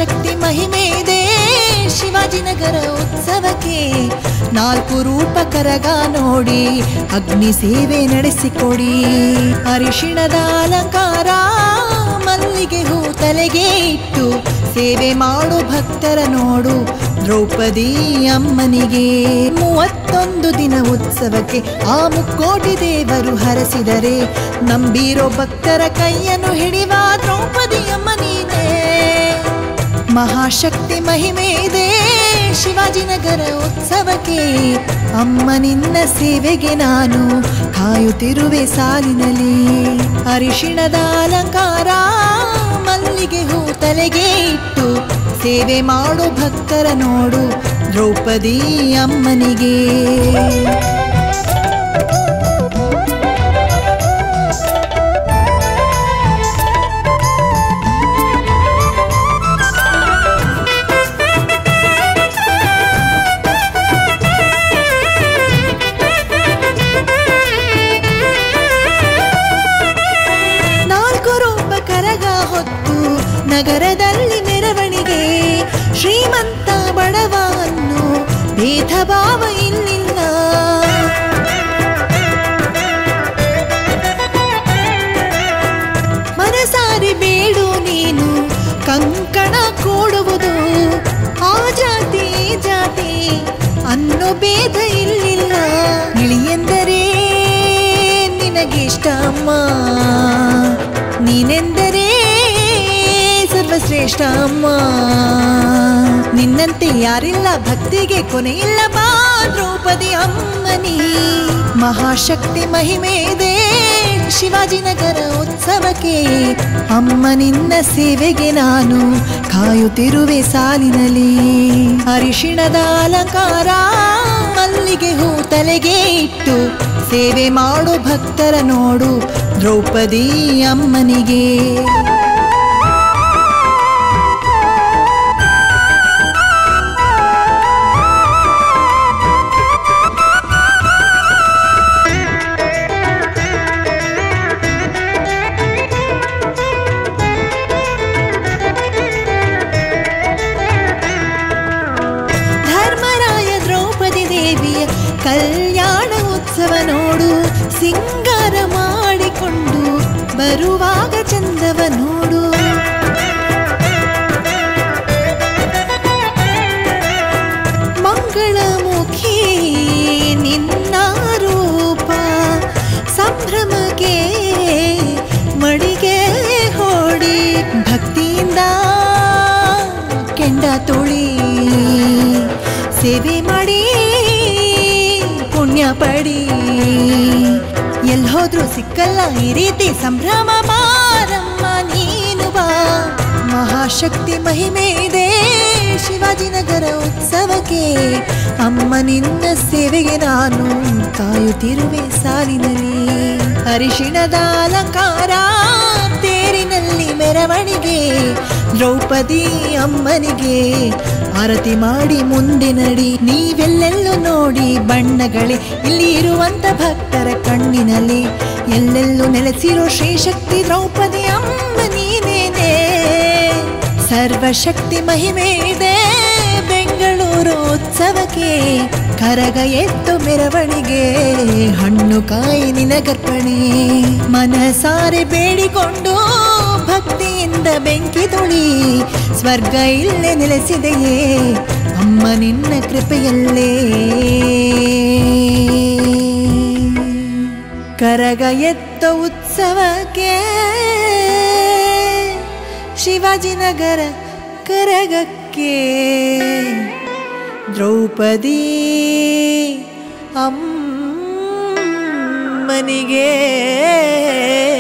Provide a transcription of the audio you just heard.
ಮಹಾಶಕ್ತಿ ಮಹಿಮೆ ಇದೆ ಶಿವಾಜಿನಗರ ಉತ್ಸವಕ್ಕೆ ನಾಲ್ಕು ರೂಪ ಕರಗ ನೋಡಿ ಅಗ್ನಿ ಸೇವೆ ನಡೆಸಿಕೊಡಿ ಅರಿಶಿಣದ ಅಲಂಕಾರ ಮಲ್ಲಿಗೆ ಹೂ ತಲೆಗೆ ಇಟ್ಟು ಸೇವೆ ಮಾಡು ಭಕ್ತರ ನೋಡು ದ್ರೌಪದಿ ಅಮ್ಮನಿಗೆ ಮೂವತ್ತೊಂದು ದಿನ ಉತ್ಸವಕ್ಕೆ ಆ ಮುಕ್ಕೋಟಿ ದೇವರು ಹರಸಿದರೆ ನಂಬಿರೋ ಭಕ್ತರ ಕೈಯನ್ನು ಹಿಡಿವ ದ್ರೌಪದಿ ಅಮ್ಮನಿದೆ ಮಹಾಶಕ್ತಿ ಮಹಿಮೆ ಇದೆ ಶಿವಾಜಿನಗರ ಉತ್ಸವಕ್ಕೆ ಅಮ್ಮ ನಿನ್ನ ಸೇವೆಗೆ ನಾನು ಕಾಯುತ್ತಿರುವೆ ಸಾಲಿನಲ್ಲಿ ಅರಿಶಿಣದ ಅಲಂಕಾರ ಮಲ್ಲಿಗೆ ಹೂ ತಲೆಗೆ ಇಟ್ಟು ಸೇವೆ ಮಾಡು ಭಕ್ತರ ನೋಡು ದ್ರೌಪದಿ ಅಮ್ಮನಿಗೆ ನಾಲ್ಕು ರೂಪ ಕರಗ ಹೊತ್ತು ನಗರದಲ್ಲಿ ಮೆರವಣಿಗೆ ಶ್ರೀಮಂತ ಬಡವ ಅನ್ನೋ ಭೇದ ಭಾವ ಇಲ್ಲಿಲ್ಲ ಮನಸಾರಿ ಬೇಡು ನೀನು ಕಂಕಣ ಕೂಡುವುದು ಆ ಜಾತಿ ಈ ಜಾತಿ ಅನ್ನೋ ಭೇದ ಇಲ್ಲಿಲ್ಲ ಇಳಿಯೆಂದರೆ ನಿನಗಿಷ್ಟ ಅಮ್ಮ ನೀನೆಂದರೆ ಸರ್ವಶ್ರೇಷ್ಠ ಅಮ್ಮ ನಿನ್ನಂತೆ ಯಾರಿಲ್ಲ ಭಕ್ತಿಗೆ ಕೊನೆಯಿಲ್ಲ ಬಾ ದ್ರೌಪದಿ ಅಮ್ಮನಿ ಮಹಾಶಕ್ತಿ ಮಹಿಮೆ ಇದೆ ಶಿವಾಜಿನಗರ ಉತ್ಸವಕ್ಕೆ ಅಮ್ಮ ನಿನ್ನ ಸೇವೆಗೆ ನಾನು ಕಾಯುತ್ತಿರುವೆ ಸಾಲಿನಲ್ಲಿ ಅರಿಶಿಣದ ಅಲಂಕಾರ ಮಲ್ಲಿಗೆ ಹೂ ತಲೆಗೆ ಇಟ್ಟು ಸೇವೆ ಮಾಡು ಭಕ್ತರ ನೋಡು ದ್ರೌಪದಿ ಅಮ್ಮನಿಗೆ ಧರ್ಮರಾಯ ದ್ರೌಪದಿ ದೇವಿಯ ಕಲ್ಯಾಣ ಉತ್ಸವ ನೋಡು ಸಿಂಗಾರ ಮಾಡಿಕೊಂಡು ಬರುವಾಗ ಚಂದವ ನೋಡು ಮಂಗಳಮುಖಿ ನಿನ್ನ ರೂಪ ಸಂಭ್ರಮಕ್ಕೆ ಮಡಿಗೆ ಹೋಡಿ ಭಕ್ತಿಯಿಂದ ಕೆಂಡ ತೊಳಿ ಸೇವೆ ಮಾಡಿ ಪುಣ್ಯ ಪಡಿ ಎಲ್ ಹೋದ್ರೂ ಸಿಕ್ಕಲ್ಲ ಈ ರೀತಿ ಸಂಭ್ರಮ ಬಾರಮ್ಮ ನೀನು ಬಾ ಮಹಾಶಕ್ತಿ ಮಹಿಮೆ ಇದೆ ಶಿವಾಜಿನಗರ ಉತ್ಸವಕ್ಕೆ ಅಮ್ಮ ನಿನ್ನ ಸೇವೆಗೆ ನಾನು ಕಾಯುತ್ತಿರುವೆ ಸಾಲಿನಲ್ಲಿ ಅರಿಶಿಣದ ಅಲಂಕಾರ ತೇರಿನಲ್ಲಿ ಮೆರವಣಿಗೆ ದ್ರೌಪದಿ ಅಮ್ಮನಿಗೆ ಆರತಿ ಮಾಡಿ ಮುಂದೆ ನಡಿ ನೀವೆಲ್ಲೆಲ್ಲೂ ನೋಡಿ ಬಣ್ಣಗಳೇ ಇಲ್ಲಿ ಇರುವಂತ ಭಕ್ತರ ಕಣ್ಣಿನಲ್ಲಿ ಎಲ್ಲೆಲ್ಲೂ ನೆಲೆಸಿರೋ ಶ್ರೀಶಕ್ತಿ ದ್ರೌಪದಿ ಅಮ್ಮ ನೀನೇನೆ ಸರ್ವಶಕ್ತಿ ಮಹಿಮೆ ಇದೆ ಬೆಂಗಳೂರು ಉತ್ಸವಕ್ಕೆ ಕರಗ ಎತ್ತು ಮೆರವಣಿಗೆ ಹಣ್ಣು ಕಾಯಿ ನಿನಗರ್ಪಣೆ ಮನಸಾರೆ ಬೇಡಿಕೊಂಡು ಭಕ್ತಿಯಿಂದ ಬೆಂಕಿ ತುಳಿ ಸ್ವರ್ಗ ಇಲ್ಲೇ ನೆಲೆಸಿದೆಯೇ ಅಮ್ಮ ನಿನ್ನ ಕೃಪೆಯಲ್ಲೇ ಕರಗ ಎತ್ತ ಉತ್ಸವಕ್ಕೆ ಶಿವಾಜಿನಗರ ಕರಗಕ್ಕೆ ದ್ರೌಪದಿ ಅಮ್ಮನಿಗೆ